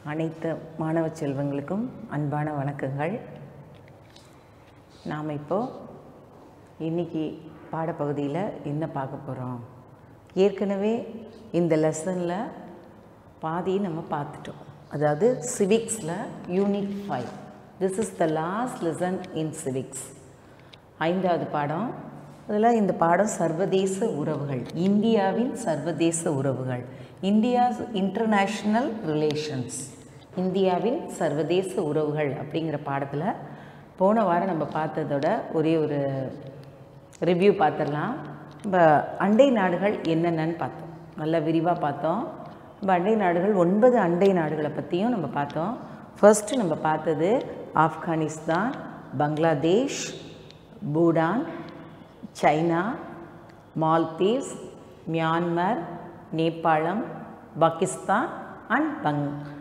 அனைத்து மாணவ செல்வங்களுக்கும் அன்பான வணக்கங்கள் நாம் இப்போ இன்னைக்கு பாடப்பகுதியில் என்ன பார்க்க போகிறோம் ஏற்கனவே இந்த லெசனில் பாதி நம்ம பார்த்துட்டோம் அதாவது சிவிக்ஸில் unit five this is the last lesson in civics ஐந்தாவது பாடம் அதில் இந்த பாடம் சர்வதேச உறவுகள் இந்தியாவின் சர்வதேச உறவுகள் இந்தியாஸ் இன்டர்நேஷ்னல் ரிலேஷன்ஸ் இந்தியாவின் சர்வதேச உறவுகள் அப்படிங்கிற பாடத்தில் போன வாரம் நம்ம பார்த்ததோட ஒரே ஒரு ரிவ்யூ பார்த்துடலாம் நம்ம அண்டை நாடுகள் என்னென்னு பார்த்தோம் நல்லா விரிவாக பார்த்தோம் நம்ம அண்டை நாடுகள் ஒன்பது அண்டை நாடுகளை பற்றியும் நம்ம பார்த்தோம் ஃபர்ஸ்ட்டு நம்ம பார்த்தது ஆப்கானிஸ்தான் பங்களாதேஷ் பூடான் சைனா மால்தீவ்ஸ் மியான்மர் நேபாளம் பாகிஸ்தான் அண்ட் பங்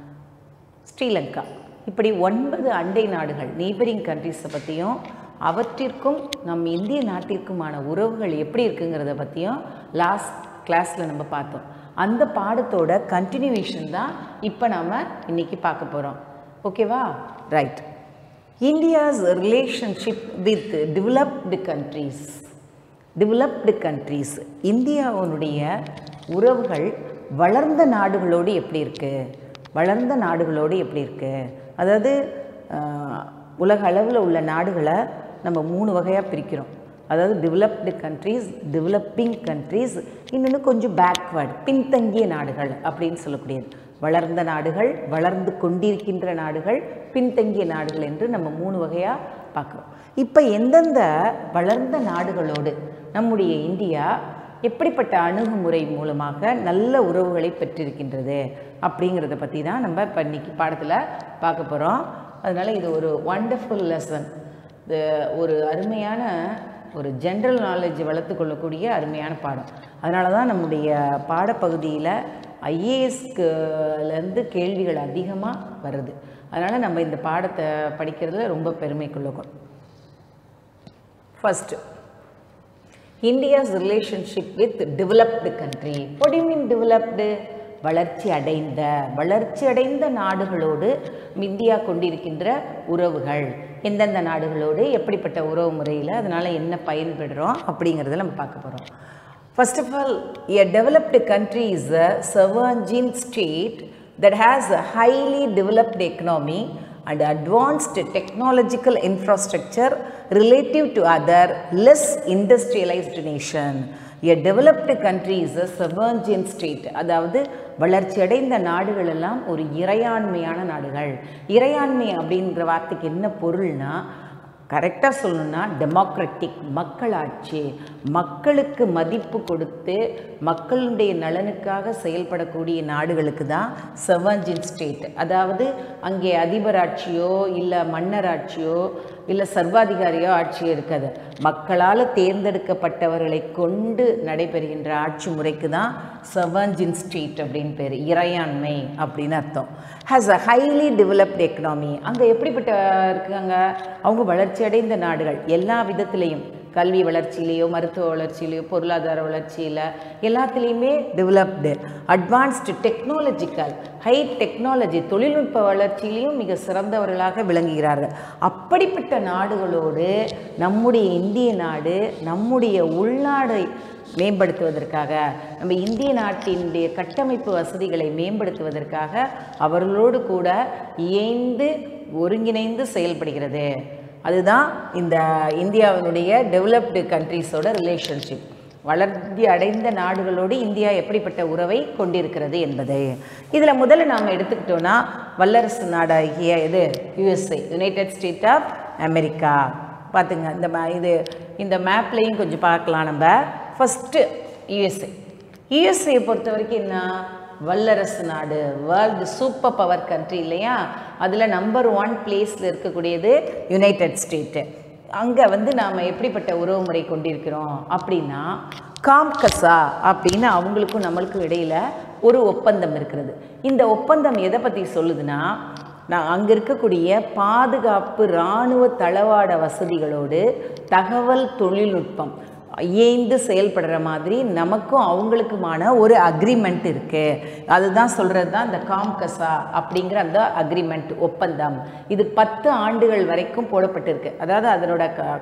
ஸ்ரீலங்கா இப்படி ஒன்பது அண்டை நாடுகள் நெய்பரிங் கண்ட்ரிஸை பற்றியும் அவற்றிற்கும் நம் இந்திய நாட்டிற்குமான உறவுகள் எப்படி இருக்குங்கிறத பற்றியும் லாஸ்ட் கிளாஸில் நம்ம பார்த்தோம் அந்த பாடத்தோட கண்டினியூவேஷன் தான் இப்போ நாம் இன்றைக்கி பார்க்க போகிறோம் ஓகேவா right India's relationship with developed countries developed countries இந்தியாவினுடைய உறவுகள் வளர்ந்த நாடுகளோடு எப்படி இருக்குது வளர்ந்த நாடுகளோடு எப்படி இருக்குது அதாவது ஆஹ், உலக அளவில் உள்ள நாடுகளை நம்ம மூணு வகையாக பிரிக்கிறோம் அதாவது டெவலப்டு கண்ட்ரீஸ் டெவலப்பிங் கண்ட்ரீஸ் இன்னொன்று கொஞ்சம் பேக்வேர்டு பின்தங்கிய நாடுகள் அப்படின்னு சொல்லக்கூடியது வளர்ந்த நாடுகள் வளர்ந்து கொண்டிருக்கின்ற நாடுகள் பின்தங்கிய நாடுகள் என்று நம்ம மூணு வகையாக பார்க்குறோம் இப்போ எந்தெந்த வளர்ந்த நாடுகளோடு நம்முடைய இந்தியா எப்படிப்பட்ட அணுகுமுறை மூலமாக நல்ல உறவுகளை பெற்றிருக்கின்றது அப்படிங்கிறத பற்றி தான் நம்ம இப்போ இன்னைக்கு பாடத்தில் பார்க்க போகிறோம் அதனால் இது ஒரு வண்டர்ஃபுல் லெசன் இது ஒரு அருமையான ஒரு ஜென்ரல் நாலேஜ் வளர்த்து கொள்ளக்கூடிய அருமையான பாடம் அதனால தான் நம்முடைய பாடப்பகுதியில் ஐஏஎஸ்க்குலேருந்து கேள்விகள் அதிகமாக வருது அதனால் நம்ம இந்த பாடத்தை படிக்கிறதுல ரொம்ப பெருமை கொள்ளுவோம் first India's relationship with developed country what do you mean developed வளர்ச்சி அடைந்த வளர்ச்சி அடைந்த நாடுகளோடு இந்தியா கொண்டிருக்கின்ற உறவுகள் எந்தெந்த நாடுகளோடு எப்படிப்பட்ட உறவு முறையில் அதனால் என்ன பயன்படுறோம் அப்படிங்கிறத நம்ம பார்க்க போகிறோம் first of all a developed country is a sovereign state that has a highly developed economy and advanced technological infrastructure relative to other less industrialized nation. A developed country is a sovereign state. அதாவது வளர்ச்சியடைந்த நாடுகள் எல்லாம் ஒரு இறையாண்மையான நாடுகள் இறையாண்மை அப்படின்ற வார்த்தைக்கு என்ன பொருள்னா கரெக்டாக சொல்லணும்னா டெமோக்ராட்டிக் மக்களாட்சி மக்களுக்கு மதிப்பு கொடுத்து மக்களுடைய நலனுக்காக செயல்படக்கூடிய நாடுகளுக்கு தான் செவஞ்சின் ஸ்டேட் அதாவது அங்கே அதிபராட்சியோ இல்லை மன்னராட்சியோ இல்லை சர்வாதிகாரியோ ஆட்சியோ இருக்காது மக்களால் தேர்ந்தெடுக்கப்பட்டவர்களை கொண்டு நடைபெறுகின்ற ஆட்சி முறைக்கு தான் செவஞ்சின் ஸ்டேட் அப்படின்னு பேர் இறையாண்மை அப்படின்னு அர்த்தம் has a highly developed economy அங்கே எப்படிப்பட்ட இருக்காங்க அவங்க வளர்ச்சி அடைந்த நாடுகள் எல்லா விதத்திலையும் கல்வி வளர்ச்சியிலையோ மருத்துவ வளர்ச்சியிலையோ பொருளாதார வளர்ச்சியில் எல்லாத்துலேயுமே developed advanced technological high technology தொழில்நுட்ப வளர்ச்சியிலையும் மிக சிறந்தவர்களாக விளங்குகிறார்கள் அப்படிப்பட்ட நாடுகளோடு நம்முடைய இந்திய நாடு நம்முடைய உள்நாடை மேம்படுத்துவதற்காக நம்ம இந்திய நாட்டினுடைய கட்டமைப்பு வசதிகளை மேம்படுத்துவதற்காக அவர்களோடு கூட இயைந்து ஒருங்கிணைந்து செயல்படுகிறது அதுதான் இந்த இந்தியாவினுடைய டெவலப்டு கண்ட்ரீஸோட ரிலேஷன்ஷிப் வளர்ச்சி அடைந்த நாடுகளோடு இந்தியா எப்படிப்பட்ட உறவை கொண்டிருக்கிறது என்பது இதில் முதல்ல நாம் எடுத்துக்கிட்டோன்னா வல்லரசு நாடாகிய இது USA United State of America பார்த்துங்க இந்த மே இது இந்த மேப்லேயும் கொஞ்சம் பார்க்கலாம் நம்ம ஃபஸ்ட்டு யுஎஸ்ஏ யுஎஸ்ஏ பொறுத்த வரைக்கும் என்ன வல்லரசு நாடு வேர்ல்டு சூப்பர் பவர் கண்ட்ரி இல்லையா அதில் நம்பர் ஒன் பிளேஸில் இருக்கக்கூடியது யுனைடெட் ஸ்டேட்டு அங்கே வந்து நாம் எப்படிப்பட்ட உறவுமுறை கொண்டிருக்கிறோம் அப்படின்னா காம்கசா அப்படின்னு அவங்களுக்கும் நம்மளுக்கும் இடையில் ஒரு ஒப்பந்தம் இருக்கிறது இந்த ஒப்பந்தம் எதை பற்றி சொல்லுதுன்னா நான் அங்கே இருக்கக்கூடிய பாதுகாப்பு இராணுவ தளவாட வசதிகளோடு தகவல் தொழில்நுட்பம் இயைந்து செயல்படுற மாதிரி நமக்கும் அவங்களுக்குமான ஒரு அக்ரிமெண்ட் இருக்குது அதுதான் சொல்கிறது தான் இந்த காம்கசா அப்படிங்கிற அந்த அக்ரிமெண்ட் ஒப்பந்தம் இது பத்து ஆண்டுகள் வரைக்கும் போடப்பட்டிருக்கு அதாவது அதனோட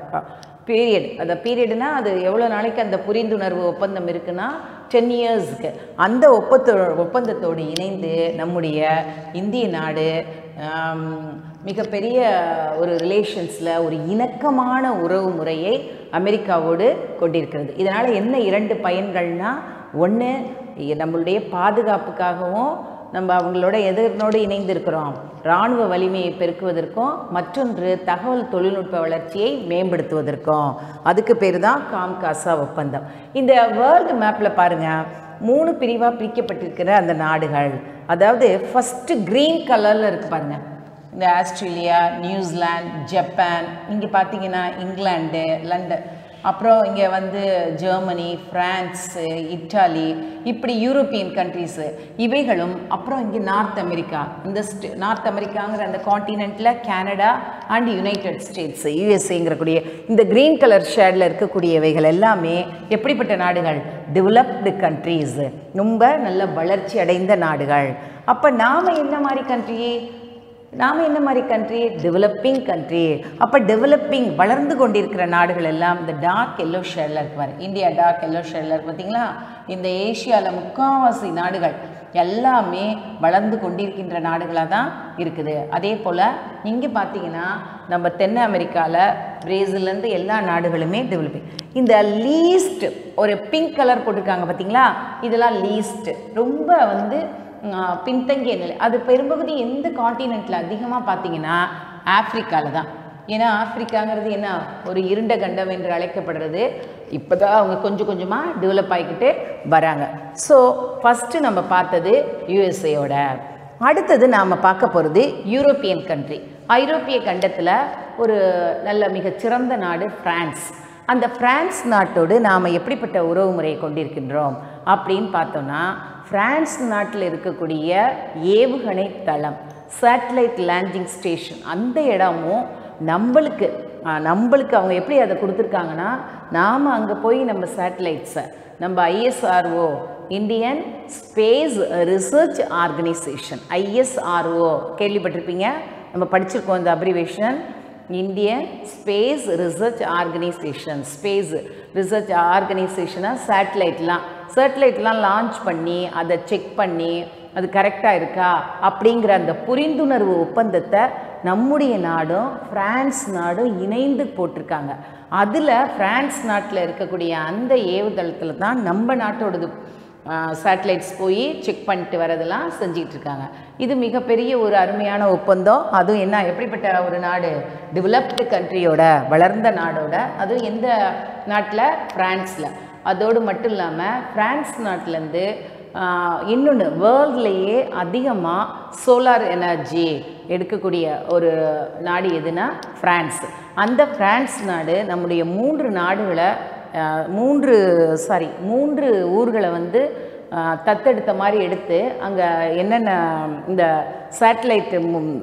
பீரியட் அந்த பீரியட்னா அது எவ்வளோ நாளைக்கு அந்த புரிந்துணர்வு ஒப்பந்தம் இருக்குன்னா டென் இயர்ஸ்க்கு அந்த ஒப்பந்தோ ஒப்பந்தத்தோடு இணைந்து நம்முடைய இந்திய நாடு ஆம், மிகப்பெரிய ஒரு ரிலேஷன்ஸில் ஒரு இணக்கமான உறவு முறையை அமெரிக்காவோடு கொண்டிருக்கிறது இதனால் என்ன இரண்டு பயன்கள்னா ஒன்று நம்மளுடைய பாதுகாப்புக்காகவும் நம்ம அவங்களோட எதிர்னோடு இணைந்திருக்கிறோம் இராணுவ வலிமையை பெருக்குவதற்கும் மற்றொன்று தகவல் தொழில்நுட்ப வளர்ச்சியை மேம்படுத்துவதற்கும் அதுக்கு பேர் தான் காம்காசா ஒப்பந்தம் இந்த வேர்ல்டு மேப்பில் பாருங்கள் மூணு பிரிவாக பிரிக்கப்பட்டிருக்கிற அந்த நாடுகள் அதாவது ஃபஸ்ட்டு க்ரீன் கலரில் இருக்கு பாருங்க இந்த ஆஸ்திரேலியா நியூசிலாந்து ஜப்பான் இங்கே பார்த்தீங்கன்னா இங்கிலாந்து லண்டன் அப்புறம் இங்கே வந்து ஜெர்மனி ஃப்ரான்ஸு இட்டாலி இப்படி யூரோப்பியன் கண்ட்ரீஸு இவைகளும் அப்புறம் இங்கே நார்த் அமெரிக்கா இந்த ஸ்டே நார்த் அமெரிக்காங்கிற அந்த காண்டினென்ட்டில் கனடா அண்ட் யுனைடெட் ஸ்டேட்ஸ் யூஎஸ்ஏங்கிறக்கூடிய இந்த க்ரீன் கலர் ஷேடில் இருக்கக்கூடியவைகள் எல்லாமே எப்படிப்பட்ட நாடுகள் டெவலப்டு கண்ட்ரீஸ் ரொம்ப நல்ல வளர்ச்சி அடைந்த நாடுகள் அப்போ நாம் என்ன மாதிரி கண்ட்ரி நாம் என்ன மாதிரி கண்ட்ரி டெவலப்பிங் கண்ட்ரி அப்போ டெவலப்பிங் வளர்ந்து கொண்டிருக்கிற நாடுகள் எல்லாம் இந்த டார்க் எல்லோ ஷேடில் இருக்கு பாரு இந்தியா டார்க் எல்லோ ஷேடில் இருக்கு பார்த்தீங்களா இந்த ஏஷியாவில் முக்கால்வாசி நாடுகள் எல்லாமே வளர்ந்து கொண்டிருக்கின்ற நாடுகளாக தான் இருக்குது அதே போல் இங்கே பார்த்தீங்கன்னா நம்ம தென் அமெரிக்காவில் பிரேசில்லேருந்து எல்லா நாடுகளுமே டெவலப்பிங் இந்த லீஸ்ட் ஒரு பிங்க் கலர் போட்டிருக்காங்க பார்த்தீங்களா இதெல்லாம் லீஸ்ட் ரொம்ப வந்து ஆஹ் பின்தங்கிய நிலை அது பெரும்பகுதி எந்த காண்டினென்ட்டில் அதிகமாக பார்த்தீங்கன்னா ஆப்பிரிக்காவில் தான் ஏன்னா ஆப்பிரிக்காங்கிறது என்ன ஒரு இருண்ட கண்டம் என்று அழைக்கப்படுறது இப்போ தான் அவங்க கொஞ்சம் கொஞ்சமாக டெவலப் ஆகிக்கிட்டு வராங்க ஸோ ஃபஸ்ட்டு நம்ம பார்த்தது யூஎஸ்ஏயோட அடுத்தது நாம் பார்க்க போகிறது யூரோப்பியன் கண்ட்ரி ஐரோப்பிய கண்டத்தில் ஒரு நல்ல மிகச்சிறந்த நாடு பிரான்ஸ் அந்த பிரான்ஸ் நாட்டோடு நாம் எப்படிப்பட்ட உறவு முறையை கொண்டிருக்கின்றோம் அப்படின்னு பார்த்தோன்னா பிரான்ஸ் நாட்டில் இருக்கக்கூடிய ஏவுகணை தளம் சேட்டலைட் லேண்டிங் ஸ்டேஷன் அந்த இடமும் நம்மளுக்கு ஆ, நம்மளுக்கு அவங்க எப்படி அதை கொடுத்துருக்காங்கன்னா நாம் அங்கே போய் நம்ம சேட்டலைட்ஸை நம்ம ISRO Indian Space Research Organisation ISRO கேள்விப்பட்டிருப்பீங்க நம்ம படிச்சிருக்கோம் இந்த abbreviation Indian Space Research Organisation space research ஆர்கனைசேஷனாக சேட்டலைட்லாம் சேட்டலைட்லாம் லான்ச் பண்ணி அதை செக் பண்ணி அது கரெக்டாக இருக்கா அப்படிங்கிற அந்த புரிந்துணர்வு ஒப்பந்தத்தை நம்முடைய நாடும் பிரான்ஸ் நாடும் இணைந்து போட்டிருக்காங்க அதில் பிரான்ஸ் நாட்டில் இருக்கக்கூடிய அந்த ஏவுதளத்தில் தான் நம்ம நாட்டோடது சேட்டலைட்ஸ் போய் செக் பண்ணிட்டு வரதெல்லாம் செஞ்சிட்டு இருக்காங்க இது மிகப்பெரிய ஒரு அருமையான ஒப்பந்தம் அதுவும் என்ன எப்படிப்பட்ட ஒரு நாடு டெவலப்டு கண்ட்ரியோட வளர்ந்த நாடோட அதுவும் எந்த நாட்டில் ஃப்ரான்ஸில் அதோடு மட்டும் இல்லாமல் ஃப்ரான்ஸ் நாட்டிலேருந்து இன்னொன்று வேர்ல்ட்லேயே அதிகமாக சோலார் எனர்ஜி எடுக்கக்கூடிய ஒரு நாடு எதுனா ஃப்ரான்ஸ் அந்த ஃப்ரான்ஸ் நாடு நம்முடைய மூன்று நாடுகளை அஹ், மூன்று சாரி மூன்று ஊர்களை வந்து அஹ், தத்தெடுத்த மாதிரி எடுத்து அங்கே என்னென்ன இந்த சேட்டலைட்டு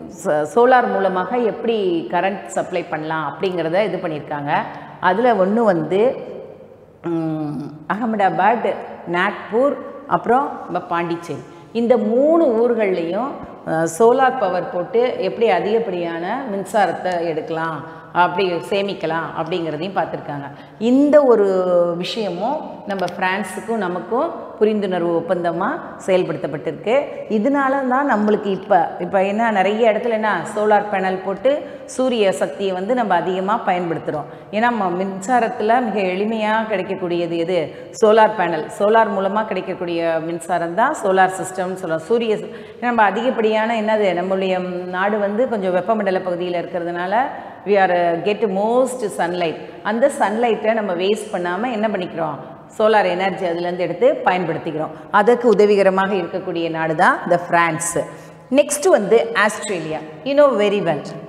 சோலார் மூலமாக எப்படி கரண்ட் சப்ளை பண்ணலாம் அப்படிங்கிறத இது பண்ணியிருக்காங்க அதில் ஒன்று வந்து ம், அகமதாபாத் நாக்பூர் அப்புறம் நம்ம பாண்டிச்சேரி இந்த மூணு ஊர்கள்லேயும் சோலார் பவர் போட்டு எப்படி அதிகப்படியான மின்சாரத்தை எடுக்கலாம் அப்படி சேமிக்கலாம் அப்படிங்கிறதையும் பார்த்துருக்காங்க இந்த ஒரு விஷயமும் நம்ம ஃப்ரான்ஸுக்கும் நமக்கும் புரிந்துணர்வு ஒப்பந்தமாக செயல்படுத்தப்பட்டிருக்கு இதனால தான் நம்மளுக்கு இப்போ இப்போ என்ன நிறைய இடத்துல என்ன சோலார் பேனல் போட்டு சூரிய சக்தியை வந்து நம்ம அதிகமாக பயன்படுத்துகிறோம் ஏன்னா ம- மின்சாரத்தில் மிக எளிமையாக கிடைக்கக்கூடியது எது சோலார் பேனல் சோலார் மூலமாக கிடைக்கக்கூடிய மின்சாரம் தான் சோலார் சிஸ்டம்னு சொல்லுவோம் சூரிய ச- நம்ம அதிகப்படியான என்னது நம்மளுடைய நாடு வந்து கொஞ்சம் வெப்பமண்டல பகுதியில் இருக்கிறதுனால we are get most sunlight அந்த சன்லைட்டை நம்ம வேஸ்ட் பண்ணாமல் என்ன பண்ணிக்கிறோம் சோலார் எனர்ஜி அதுலேருந்து எடுத்து பயன்படுத்திக்கிறோம் அதற்கு உதவிகரமாக இருக்கக்கூடிய நாடு தான் இந்த ஃப்ரான்ஸு நெக்ஸ்ட் வந்து Australia you know very well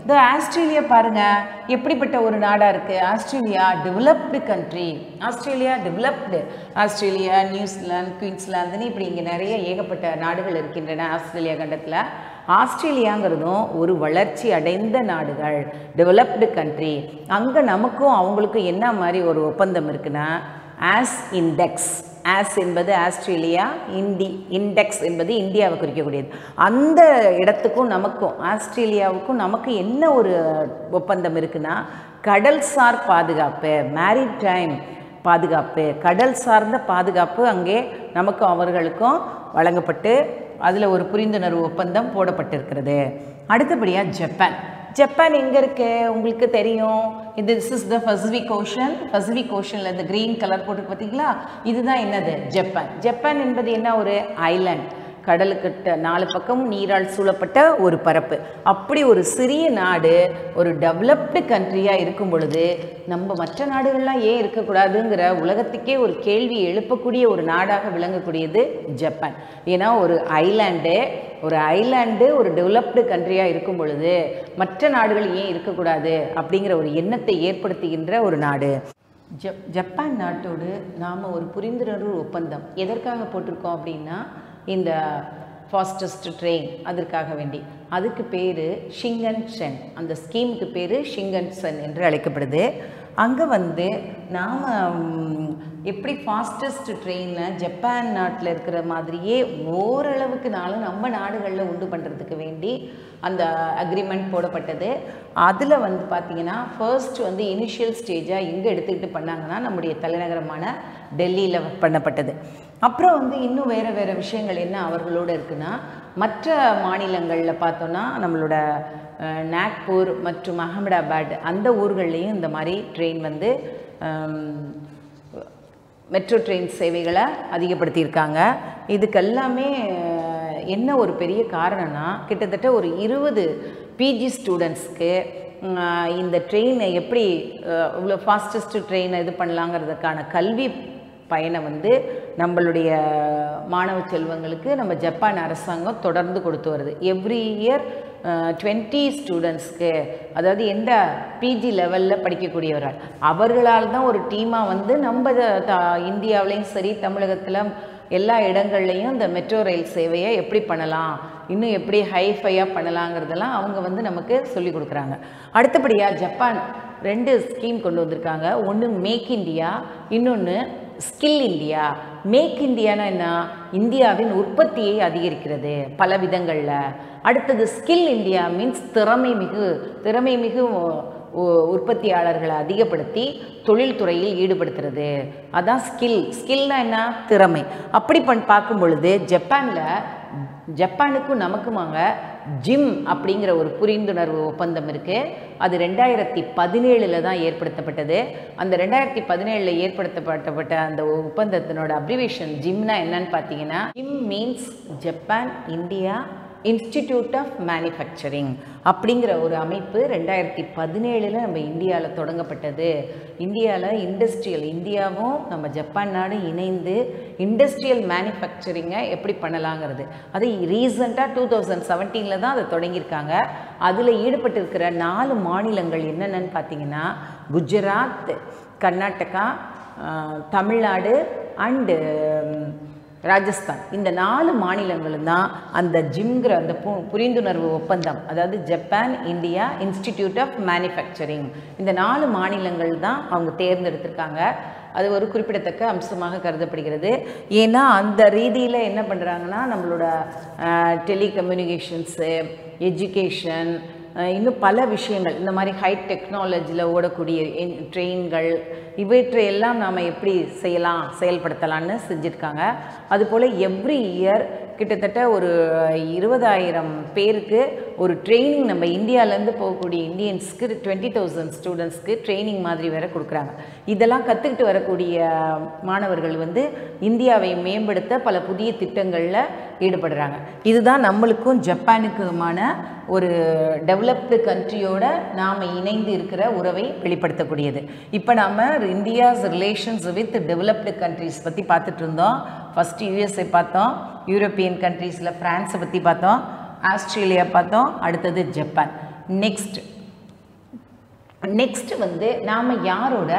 இந்த ஆஸ்திரேலியா பாருங்க எப்படிப்பட்ட ஒரு நாடாக இருக்குது Australia developed country Australia developed Australia New Zealand குயின்ஸ்லாந்துன்னு இப்படி இங்கே நிறைய ஏகப்பட்ட நாடுகள் இருக்கின்றன ஆஸ்திரேலியா கண்டத்தில் ஆஸ்திரேலியாங்கிறதும் ஒரு வளர்ச்சி அடைந்த நாடுகள் டெவலப்டு கண்ட்ரி அங்கே நமக்கும் அவங்களுக்கும் என்ன மாதிரி ஒரு ஒப்பந்தம் இருக்குன்னா ஆஸ் இண்டெக்ஸ் ஆஸ் என்பது ஆஸ்திரேலியா இண்டி இண்டெக்ஸ் என்பது இந்தியாவை குறிக்கக்கூடியது அந்த இடத்துக்கும் நமக்கும் ஆஸ்திரேலியாவுக்கும் நமக்கு என்ன ஒரு ஒப்பந்தம் இருக்குன்னா கடல்சார் பாதுகாப்பு மேரிடைம் பாதுகாப்பு கடல் சார்ந்த பாதுகாப்பு அங்கே நமக்கும் அவர்களுக்கும் வழங்கப்பட்டு அதில் ஒரு புரிந்துணர்வு ஒப்பந்தம் போடப்பட்டிருக்கிறது அடுத்தபடியாக ஜப்பான் ஜப்பான் எங்கே இருக்கு உங்களுக்கு தெரியும் இது this is the Pacific Ocean Pacific ஓஷனில் இந்த க்ரீன் கலர் போட்டு பார்த்தீங்களா இதுதான் என்னது ஜப்பான் ஜப்பான் என்பது என்ன ஒரு ஐலாண்ட் கடலுக்கிட்ட நாலு பக்கமும் நீரால் சூழப்பட்ட ஒரு பரப்பு அப்படி ஒரு சிறிய நாடு ஒரு டெவலப்டு கண்ட்ரியாக இருக்கும் பொழுது நம்ம மற்ற நாடுகள்லாம் ஏன் இருக்கக்கூடாதுங்கிற உலகத்துக்கே ஒரு கேள்வி எழுப்பக்கூடிய ஒரு நாடாக விளங்கக்கூடியது ஜப்பான் ஏன்னா ஒரு ஐலாண்டு ஒரு ஐலாண்டு ஒரு டெவலப்டு கண்ட்ரியாக இருக்கும் பொழுது மற்ற நாடுகள் ஏன் இருக்கக்கூடாது அப்படிங்கிற ஒரு எண்ணத்தை ஏற்படுத்துகின்ற ஒரு நாடு ஜப் ஜப்பான் நாட்டோடு நாம் ஒரு புரிந்துணர்வு ஒப்பந்தம் எதற்காக போட்டிருக்கோம் அப்படின்னா இந்த ஃபாஸ்டஸ்ட் ட்ரெயின் அதற்காக வேண்டி அதுக்கு பேர் ஷிங்கன் சென் அந்த ஸ்கீமுக்கு பேர் ஷிங்கன் சென் என்று அழைக்கப்படுது அங்கே வந்து நாம் எப்படி ஃபாஸ்டஸ்ட் ட்ரெயினில் ஜப்பான் நாட்டில் இருக்கிற மாதிரியே ஓரளவுக்குனாலும் நம்ம நாடுகளில் உண்டு பண்ணுறதுக்கு வேண்டி அந்த அக்ரிமெண்ட் போடப்பட்டது அதில் வந்து பார்த்திங்கன்னா ஃபர்ஸ்ட் வந்து இனிஷியல் ஸ்டேஜாக எங்கே எடுத்துக்கிட்டு பண்ணாங்கன்னா நம்முடைய தலைநகரமான டெல்லியில் பண்ணப்பட்டது அப்புறம் வந்து இன்னும் வேறு வேறு விஷயங்கள் என்ன அவர்களோடு இருக்குன்னா மற்ற மாநிலங்களில் பார்த்தோன்னா நம்மளோட அஹ், நாக்பூர் மற்றும் அகமதாபாத் அந்த ஊர்கள்லேயும் இந்த மாதிரி ட்ரெயின் வந்து ஹம், மெட்ரோ ட்ரெயின் சேவைகளை அதிகப்படுத்தியிருக்காங்க இதுக்கெல்லாமே அஹ், என்ன ஒரு பெரிய காரணம்னா கிட்டத்தட்ட ஒரு இருபது பிஜி ஸ்டூடெண்ட்ஸ்க்கு இந்த ட்ரெயினை எப்படி அஹ், இவ்வளோ ஃபாஸ்டஸ்ட் ட்ரெயினை இது பண்ணலாங்கிறதுக்கான கல்வி பயணம் வந்து நம்மளுடைய மாணவ செல்வங்களுக்கு நம்ம ஜப்பான் அரசாங்கம் தொடர்ந்து கொடுத்து வருது எவ்ரி இயர் டுவெண்ட்டி ஸ்டூடெண்ட்ஸ்க்கு அதாவது எந்த பிஜி லெவலில் படிக்கக்கூடியவர்கள் அவர்களால் தான் ஒரு டீமாக வந்து நம்ம த- த- இந்தியாவிலையும் சரி தமிழகத்தில் எல்லா இடங்கள்லையும் இந்த மெட்ரோ ரயில் சேவையை எப்படி பண்ணலாம் இன்னும் எப்படி ஹைஃபையாக பண்ணலாங்கிறதெல்லாம் அவங்க வந்து நமக்கு சொல்லி கொடுக்குறாங்க அடுத்தபடியாக ஜப்பான் ரெண்டு ஸ்கீம் கொண்டு வந்திருக்காங்க ஒன்று மேக் இந்தியா இன்னொன்று ஸ்கில் இந்தியா மேக் இந்தியானா என்ன இந்தியாவின் உற்பத்தியை அதிகரிக்கிறது பல விதங்களில் அடுத்தது ஸ்கில் இந்தியா மீன்ஸ் திறமை மிகு திறமை மிகு உ- உற்பத்தியாளர்களை அதிகப்படுத்தி தொழில்துறையில் ஈடுபடுத்துறது அதான் ஸ்கில் ஸ்கில்னா என்ன திறமை அப்படி பண் பார்க்கும் பொழுது ஜப்பானில் ஜப்பானுக்கும் நமக்குமாங்க ஜிம் அப்படிங்கிற ஒரு புரிந்துணர்வு ஒப்பந்தம் இருக்குது அது ரெண்டாயிரத்தி பதினேழில் தான் ஏற்படுத்தப்பட்டது அந்த ரெண்டாயிரத்தி பதினேழில் ஏற்படுத்தப்பட்டப்பட்ட அந்த ஒப்பந்தத்தினோட அப்ரிவேஷன் ஜிம்னா என்னன்னு பார்த்தீங்கன்னா JIM means Japan India Institute of Manufacturing அப்படிங்கிற ஒரு அமைப்பு ரெண்டாயிரத்தி பதினேழில் நம்ம இந்தியாவில் தொடங்கப்பட்டது இந்தியாவில் இண்டஸ்ட்ரியல் இந்தியாவும் நம்ம ஜப்பான் நாடும் இணைந்து இண்டஸ்ட்ரியல் மேனுஃபேக்சரிங்கை எப்படி பண்ணலாங்கிறது அது ரீசண்டாக டூ தௌசண்ட் செவன்டீனில் தான் அதை தொடங்கியிருக்காங்க அதில் ஈடுபட்டிருக்கிற நாலு மாநிலங்கள் என்னென்னு பார்த்தீங்கன்னா குஜராத் கர்நாடகா ஆஹ், தமிழ்நாடு அண்டு ராஜஸ்தான் இந்த நாலு மாநிலங்களும் தான் அந்த ஜிம்ங்கிற அந்த பு புரிந்துணர்வு ஒப்பந்தம் அதாவது Japan India Institute of Manufacturing இந்த நாலு மாநிலங்கள் தான் அவங்க தேர்ந்தெடுத்திருக்காங்க அது ஒரு குறிப்பிடத்தக்க அம்சமாக கருதப்படுகிறது ஏன்னா அந்த ரீதியில் என்ன பண்ணுறாங்கன்னா நம்மளோட டெலிகம்யூனிகேஷன்ஸு எஜுகேஷன் அஹ் இன்னும் பல விஷயங்கள் இந்த மாதிரி ஹை டெக்னாலஜியில் ஓடக்கூடிய என்- ட்ரெயின்கள் இவற்றையெல்லாம் நாம் எப்படி செய்யலாம் செயல்படுத்தலாம்னு செஞ்சுருக்காங்க அதுபோல் எவ்ரி இயர் கிட்டத்தட்ட ஒரு இருபதாயிரம் பேருக்கு ஒரு ட்ரைனிங் நம்ம இந்தியாவிலேருந்து போகக்கூடிய இந்தியன்ஸ்க்கு டுவெண்ட்டி தௌசண்ட் ஸ்டூடெண்ட்ஸ்க்கு ட்ரைனிங் மாதிரி வேற கொடுக்குறாங்க இதெல்லாம் கற்றுக்கிட்டு வரக்கூடிய மாணவர்கள் வந்து இந்தியாவை மேம்படுத்த பல புதிய திட்டங்களில் ஈடுபடுறாங்க இதுதான் நம்மளுக்கும் ஜப்பானுக்குமான ஒரு டெவலப்டு கண்ட்ரியோட நாம் இணைந்து இருக்கிற உறவை வெளிப்படுத்தக்கூடியது இப்போ நாம் India's relations with developed countries பற்றி பார்த்துட்டு இருந்தோம் ஃபஸ்ட்டு யூஎஸ்ஏ பார்த்தோம் யூரோப்பியன் கண்ட்ரீஸில் ஃப்ரான்ஸை பற்றி பார்த்தோம் ஆஸ்திரேலியா பார்த்தோம் அடுத்தது ஜப்பான் நெக்ஸ்ட் நெக்ஸ்ட் வந்து நாம் யாரோட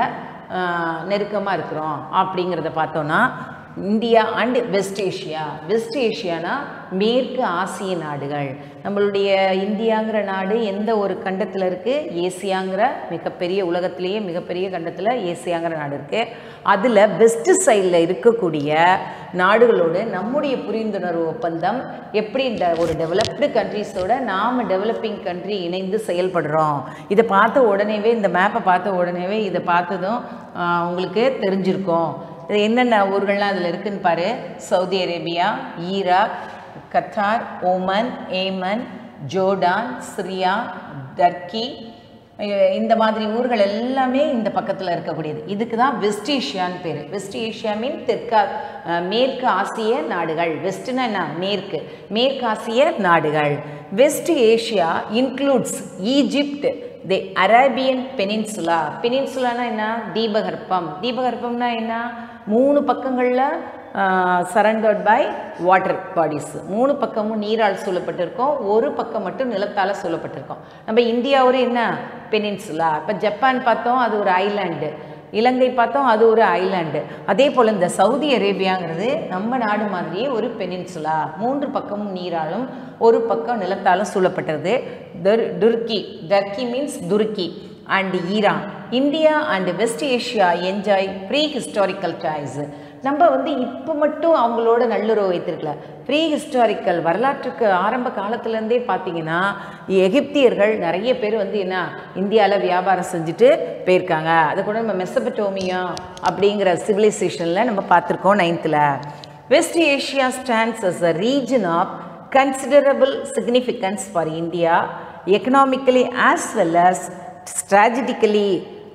நெருக்கமாக இருக்கிறோம் அப்படிங்கிறத பார்த்தோன்னா India and West Asia West ஏஷியானா மேற்கு ஆசிய நாடுகள் நம்மளுடைய இந்தியாங்கிற நாடு எந்த ஒரு கண்டத்தில் இருக்குது ஏசியாங்கிற மிகப்பெரிய உலகத்திலேயே மிகப்பெரிய கண்டத்தில் ஏசியாங்கிற நாடு இருக்குது அதில் வெஸ்ட் சைடில் இருக்கக்கூடிய நாடுகளோடு நம்முடைய புரிந்துணர்வு ஒப்பந்தம் எப்படி இந்த ஒரு டெவலப்டு கண்ட்ரீஸோட நாம் டெவலப்பிங் கண்ட்ரி இணைந்து செயல்படுறோம் இதை பார்த்த உடனேவே இந்த மேப்பை பார்த்த உடனேவே இதை பார்த்ததும் ஆஹ், உங்களுக்கு தெரிஞ்சிருக்கும் இது என்னென்ன ஊர்கள்லாம் அதில் இருக்குன்னு பாரு Saudi Arabia Iraq Qatar Oman Yemen Jordan Syria Turkey ah இந்த மாதிரி ஊர்கள் எல்லாமே இந்த பக்கத்தில் இருக்கக்கூடியது இதுக்கு தான் வெஸ்ட் ஏஷியான்னு பேர் வெஸ்ட் ஏஷியா மீன் தெற்கா அஹ் மேற்கு ஆசிய நாடுகள் வெஸ்ட்னா என்ன மேற்கு மேற்கு ஆசிய நாடுகள் West Asia includes Egypt the Arabian Peninsula பெனின்சுலானா என்ன தீபகற்பம் தீபகற்பம்னா என்ன மூணு பக்கங்களில் சரண்டர்ட் பை வாட்டர் பாடிஸ் மூணு பக்கமும் நீரால் சூழப்பட்டிருக்கோம் ஒரு பக்கம் மட்டும் நிலத்தால் சூழப்பட்டிருக்கோம் நம்ம இந்தியா ஒரு என்ன பெனின்சுலா இப்போ ஜப்பான் பார்த்தோம் அது ஒரு ஐலாண்டு இலங்கை பார்த்தோம் அது ஒரு ஐலாண்டு அதே போல் இந்த சவுதி அரேபியாங்கிறது நம்ம நாடு மாதிரியே ஒரு பெனின்சுலா மூன்று பக்கமும் நீராலும் ஒரு பக்கம் நிலத்தாலும் சூழப்பட்டது துர் துர்க்கி டர்க்கி மீன்ஸ் துருக்கி and Iran India and West Asia enjoy pre historical ties நம்ம வந்து இப்போ மட்டும் அவங்களோட நல்லுறவு வைத்திருக்கல ப்ரீ ஹிஸ்டாரிக்கல் வரலாற்றுக்கு ஆரம்ப காலத்துலேருந்தே பார்த்தீங்கன்னா எகிப்தியர்கள் நிறைய பேர் வந்து என்ன இந்தியாவில் வியாபாரம் செஞ்சுட்டு போயிருக்காங்க அதை கூட நம்ம மெசபட்டோமியா அப்படிங்கிற சிவிலைசேஷனில் நம்ம பார்த்துருக்கோம் நைன்த்தில் West Asia stands as a region of considerable significance for India economically as well as strategically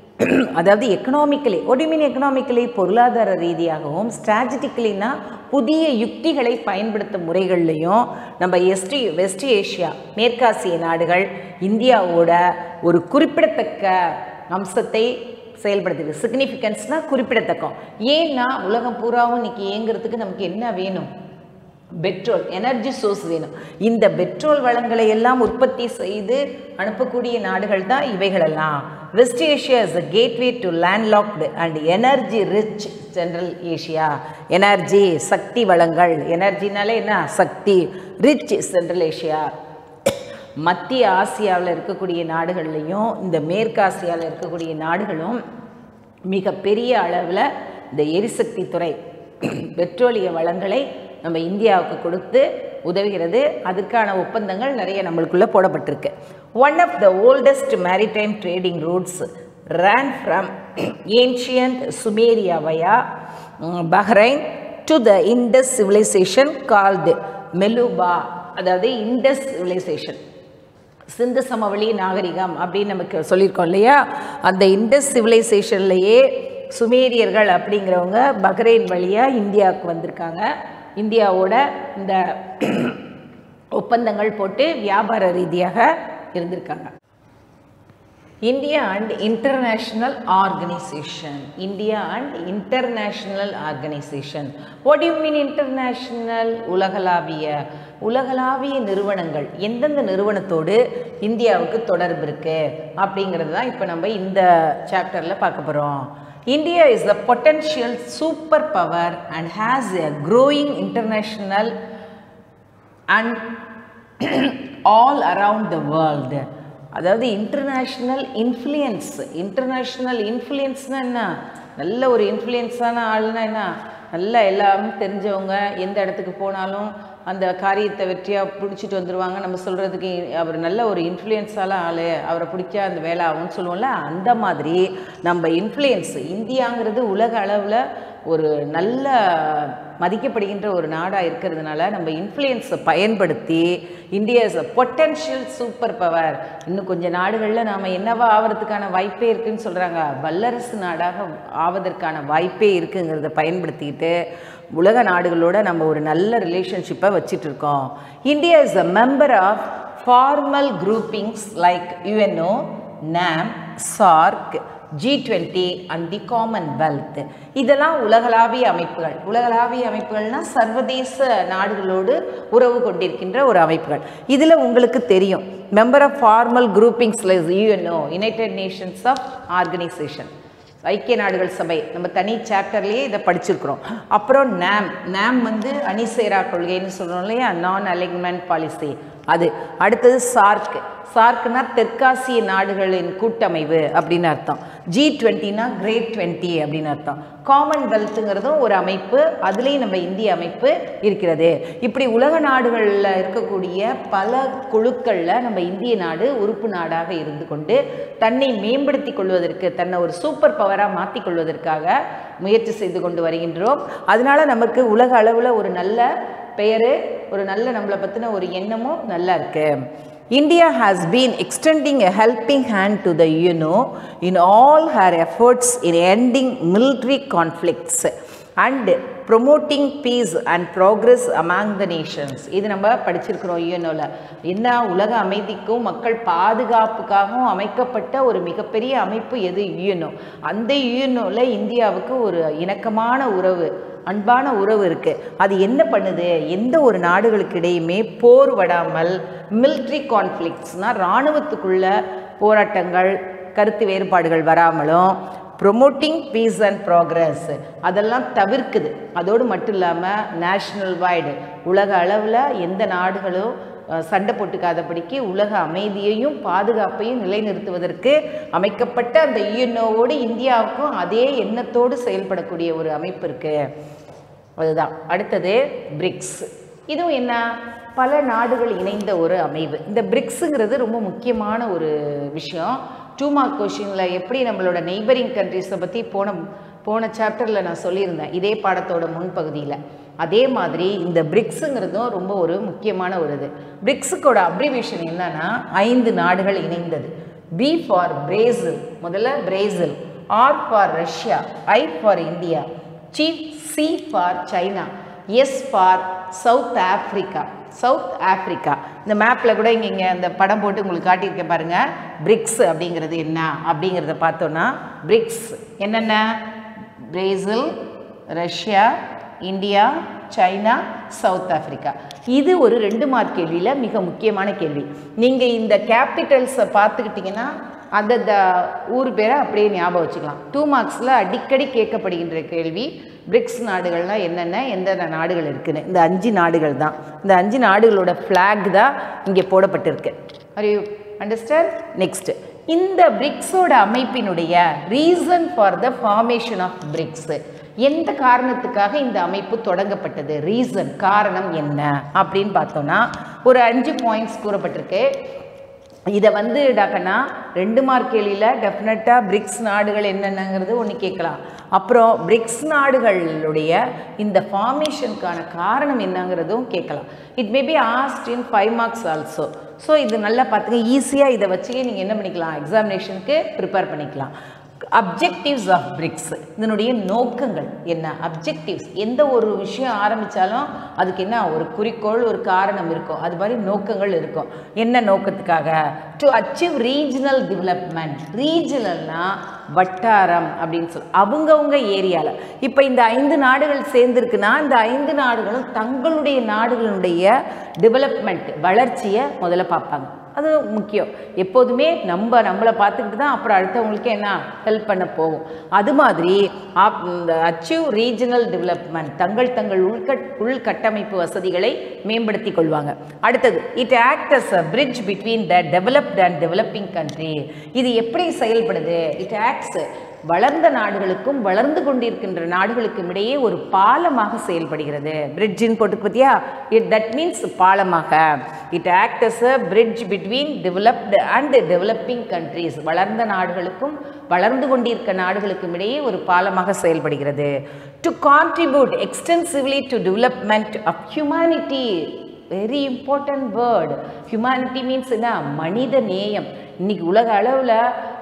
அதாவது எக்கனாமிக்கலி ஒடிமின் எக்கனாமிக்கலி பொருளாதார ரீதியாகவும் ஸ்ட்ராட்டஜிக்கலினா புதிய யுக்திகளை பயன்படுத்தும் முறைகள்லையும் நம்ம எஸ்டி வெஸ்ட் ஏஷியா மேற்காசிய நாடுகள் இந்தியாவோட ஒரு குறிப்பிடத்தக்க அம்சத்தை செயல்படுத்துது சிக்னிஃபிகன்ஸ்னால் குறிப்பிடத்தக்கம் ஏன்னா உலகம் பூராவும் இன்னைக்கு இயங்குறதுக்கு நமக்கு என்ன வேணும் பெட்ரோல் எனர்ஜி சோர்ஸ் வேணும் இந்த பெட்ரோல் வளங்களை எல்லாம் உற்பத்தி செய்து அனுப்பக்கூடிய நாடுகள் தான் இவைகளெல்லாம் West Asia is a gateway to landlocked and energy rich Central Asia energy சக்தி வளங்கள் எனர்ஜினாலே என்ன சக்தி ரிச் சென்ட்ரல் ஏஷியா மத்திய ஆசியாவில் இருக்கக்கூடிய நாடுகள்லையும் இந்த மேற்காசியாவில் இருக்கக்கூடிய நாடுகளும் மிகப்பெரிய அளவில் இந்த எரிசக்தி துறை பெட்ரோலிய வளங்களை நம்ம இந்தியாவுக்கு கொடுத்து உதவுகிறது அதுக்கான ஒப்பந்தங்கள் நிறைய நம்மளுக்குள்ளே போடப்பட்டிருக்கு one of the oldest maritime trading routes ran from ancient Sumeria via Bahrain to the Indus civilisation called Meluhha அதாவது இண்டஸ் சிவிலைசேஷன் சிந்து சமவெளி நாகரிகம் அப்படின்னு நமக்கு சொல்லியிருக்கோம் இல்லையா அந்த இண்டஸ் சிவிலைசேஷன்லேயே சுமேரியர்கள் அப்படிங்கிறவங்க பஹ்ரைன் வழியாக இந்தியாவுக்கு வந்திருக்காங்க இந்தியாவோட இந்த ஒப்பந்தங்கள் போட்டு வியாபார ரீதியாக இருந்திருக்காங்க India and international organisation India and international organisation what you mean international உலகளாவிய உலகளாவிய நிறுவனங்கள் எந்தெந்த நிறுவனத்தோடு இந்தியாவுக்கு தொடர்பு இருக்கு அப்படிங்கிறது தான் இப்போ நம்ம இந்த சாப்டரில் பார்க்க போகிறோம் India is a potential super power and has a growing international and all around the world அதாவது இன்டர்நேஷ்னல் இன்ஃப்ளூயன்ஸ் இன்டர்நேஷ்னல் இன்ஃப்ளூயன்ஸ்னால் என்ன நல்ல ஒரு இன்ஃப்ளூயன்ஸான ஆள்னா என்ன நல்லா எல்லாமே தெரிஞ்சவங்க எந்த இடத்துக்கு போனாலும் அந்த காரியத்தை வெற்றியாக பிடிச்சிட்டு வந்துடுவாங்க நம்ம சொல்கிறதுக்கு அவர் நல்ல ஒரு இன்ஃப்ளூயன்ஸால ஆள் அவரை பிடிச்சா அந்த வேலை ஆகும்னு சொல்லுவோம்ல அந்த மாதிரி நம்ம இன்ஃப்ளூயன்ஸ் இந்தியாங்கிறது உலக அளவில் ஒரு நல்ல மதிக்கப்படுகின்ற ஒரு நாடாக இருக்கிறதுனால நம்ம இன்ஃப்ளூயன்ஸை பயன்படுத்தி India is a potential super power இன்னும் கொஞ்சம் நாடுகளில் நாம் என்னவா ஆவறதுக்கான வாய்ப்பே இருக்குன்னு சொல்கிறாங்க வல்லரசு நாடாக ஆவதற்கான வாய்ப்பே இருக்குங்கிறத பயன்படுத்திக்கிட்டு உலக நாடுகளோட நம்ம ஒரு நல்ல ரிலேஷன்ஷிப்பை வச்சிட்டு இருக்கோம் India is a member of formal groupings like UNO NAM, SAARC G twenty and the Commonwealth இதெல்லாம் உலகளாவிய அமைப்புகள் உலகளாவிய அமைப்புகள்னா சர்வதேச நாடுகளோடு உறவு கொண்டிருக்கின்ற ஒரு அமைப்புகள் இதில் உங்களுக்கு தெரியும் மெம்பர் ஆஃப் ஃபார்மல் குரூப்பிங்ஸில் UNO United Nations of organisation ஐக்கிய நாடுகள் சபை நம்ம தனி சாப்டர்லேயே இதை படிச்சிருக்கிறோம் அப்புறம் நேம் நேம் வந்து அணிசேரா கொள்கைன்னு சொல்கிறோம் இல்லையா நான் அலைன்மெண்ட் பாலிசி அது அடுத்தது சார்க் சார்க்னா தெற்காசிய நாடுகளின் கூட்டமைவு அப்படின்னு அர்த்தம் ஜி டுவெண்ட்டினா கிரேட் டுவெண்ட்டி அப்படின்னு அர்த்தம் காமன்வெல்த்துங்கிறதும் ஒரு அமைப்பு அதுலேயும் நம்ம இந்திய அமைப்பு இருக்கிறது இப்படி உலக நாடுகளில் இருக்கக்கூடிய பல குழுக்களில் நம்ம இந்திய நாடு உறுப்பு நாடாக இருந்து கொண்டு தன்னை மேம்படுத்தி கொள்வதற்கு தன்னை ஒரு சூப்பர் பவராக மாற்றி கொள்வதற்காக முயற்சி செய்து கொண்டு வருகின்றோம் அதனால நமக்கு உலக அளவில் ஒரு நல்ல பெயர் ஒரு நல்ல நம்மளை பற்றின ஒரு எண்ணமும் நல்லா இருக்கு India has been extending a helping hand to the UNO in all her efforts in ending military conflicts and promoting peace and progress among the nations இது நம்ம படிச்சிருக்கிறோம் யூஎன்ஓவில் என்ன உலக அமைதிக்கும் மக்கள் பாதுகாப்புக்காகவும் அமைக்கப்பட்ட ஒரு மிகப்பெரிய அமைப்பு எது யூஎன்ஓ அந்த யூஎன்ஓவில் இந்தியாவுக்கு ஒரு இணக்கமான உறவு அன்பான உறவு இருக்கு அது என்ன பண்ணுது எந்த ஒரு நாடுகளுக்கு இடையுமே போர் வடாமல் மிலிட்ரி கான்ஃப்ளிக்ட்ஸ்னால் இராணுவத்துக்குள்ள போராட்டங்கள் கருத்து வேறுபாடுகள் வராமலும் ப்ரொமோட்டிங் பீஸ் அண்ட் ப்ராக்ரஸ் அதெல்லாம் தவிர்க்குது அதோடு மட்டும் இல்லாமல் நேஷ்னல் வைடு உலக அளவில் எந்த நாடுகளும் அஹ், சண்டை போட்டுக்காதபடிக்கு உலக அமைதியையும் பாதுகாப்பையும் நிலைநிறுத்துவதற்கு அமைக்கப்பட்ட அந்த யூஎன்ஓவோடு இந்தியாவுக்கும் அதே எண்ணத்தோடு செயல்படக்கூடிய ஒரு அமைப்பு இருக்குது அதுதான் அடுத்தது பிரிக்ஸ் இதுவும் என்ன பல நாடுகள் இணைந்த ஒரு அமைவு இந்த பிரிக்ஸுங்கிறது ரொம்ப முக்கியமான ஒரு விஷயம் டூ மார்க் கொஷினில் எப்படி நம்மளோட நெய்பரிங் கண்ட்ரிஸை பற்றி போன போன சாப்டரில் நான் சொல்லியிருந்தேன் இதே பாடத்தோட முன்பகுதியில் அதே மாதிரி இந்த பிரிக்ஸுங்கிறதும் ரொம்ப ஒரு முக்கியமான ஒரு இது பிரிக்ஸுக்கோட அப்ரிவேஷன் என்னன்னா ஐந்து நாடுகள் இணைந்தது பி ஃபார் பிரேசில் முதல்ல Brazil R for Russia I for India chief C for China S for South Africa South Africa இந்த மேப்பில் கூட இங்கே இங்கே அந்த படம் போட்டு உங்களுக்கு காட்டியிருக்கேன் பாருங்கள் பிரிக்ஸ் அப்படிங்கிறது என்ன அப்படிங்கிறத பார்த்தோன்னா பிரிக்ஸ் என்னென்ன Brazil Russia India China South Africa இது ஒரு ரெண்டு மார்க் கேள்வியில் மிக முக்கியமான கேள்வி நீங்கள் இந்த கேபிட்டல்ஸை பார்த்துக்கிட்டிங்கன்னா அந்தந்த ஊர் பேரை அப்படியே ஞாபகம் வச்சுக்கலாம் டூ மார்க்ஸில் அடிக்கடி கேட்கப்படுகின்ற கேள்வி பிரிக்ஸ் நாடுகள்லாம் என்னென்ன எந்தெந்த நாடுகள் இருக்குன்னு இந்த அஞ்சு நாடுகள் தான் இந்த அஞ்சு நாடுகளோட ஃப்ளாக் தான் இங்கே போடப்பட்டிருக்கு ஆர் யூ அண்டர்ஸ்டாண்ட் நெக்ஸ்ட் இந்த பிரிக்ஸோட அமைப்பினுடைய reason for the formation of BRICS எந்த காரணத்துக்காக இந்த அமைப்பு தொடங்கப்பட்டது ரீசன் காரணம் என்ன அப்படின்னு பார்த்தோம்னா ஒரு அஞ்சு பாயிண்ட்ஸ் கூறப்பட்டிருக்கு இதை வந்து டாக்கனா ரெண்டு மார்க் கேள்வியில் டெஃபினட்டாக பிரிக்ஸ் நாடுகள் என்னென்னங்கிறது ஒன்று கேட்கலாம் அப்புறம் பிரிக்ஸ் நாடுகளுடைய இந்த ஃபார்மேஷனுக்கான காரணம் என்னங்கிறதும் கேட்கலாம் it may be asked in five marks also so இது நல்லா பார்த்துங்க ஈஸியாக இதை வச்சுக்கே நீங்கள் என்ன பண்ணிக்கலாம் எக்ஸாமினேஷனுக்கு ப்ரிப்பேர் பண்ணிக்கலாம் அப்ஜெக்டிவ்ஸ் ஆஃப் பிரிக்ஸ் இதனுடைய நோக்கங்கள் என்ன அப்ஜெக்டிவ்ஸ் எந்த ஒரு விஷயம் ஆரம்பித்தாலும் அதுக்கு என்ன ஒரு குறிக்கோள் ஒரு காரணம் இருக்கும் அது மாதிரி நோக்கங்கள் இருக்கும் என்ன நோக்கத்துக்காக டு அச்சீவ் ரீஜனல் டெவலப்மெண்ட் ரீஜனல்னா வட்டாரம் அப்படின்னு சொல்லி அவங்கவுங்க ஏரியாவில் இப்போ இந்த ஐந்து நாடுகள் சேர்ந்துருக்குன்னா இந்த ஐந்து நாடுகளும் தங்களுடைய நாடுகளுடைய டெவலப்மெண்ட் வளர்ச்சியை முதல்ல பார்ப்பாங்க அது முக்கியம் எப்போதுமே நம்ம நம்மளை பார்த்துக்கிட்டு தான் அப்புறம் அடுத்தவங்களுக்கு என்ன ஹெல்ப் பண்ண போகும் அது மாதிரி ஆப்- இந்த அச்சீவ் ரீஜனல் டெவலப்மெண்ட் தங்கள் தங்கள் உள்கட் உள்கட்டமைப்பு வசதிகளை மேம்படுத்தி கொள்வாங்க அடுத்தது it act as a bridge between the developed and developing country இது எப்படி செயல்படுது இட் ஆக்ட்ஸ் வளர்ந்த நாடுகளுக்கும் வளர்ந்து கொண்டிருக்கின்ற நாடுகளுக்கும் இடையே ஒரு பாலமாக செயல்படுகிறது பிரிட்ஜின் போட்டு பார்த்தியா இட் தட் மீன்ஸ் பாலமாக it act as a bridge between developed and developing countries வளர்ந்த நாடுகளுக்கும் வளர்ந்து கொண்டிருக்க நாடுகளுக்கும் இடையே ஒரு பாலமாக செயல்படுகிறது to contribute extensively to development of humanity very important word humanity means என்ன மனித நேயம் இன்னைக்கு உலக அளவில்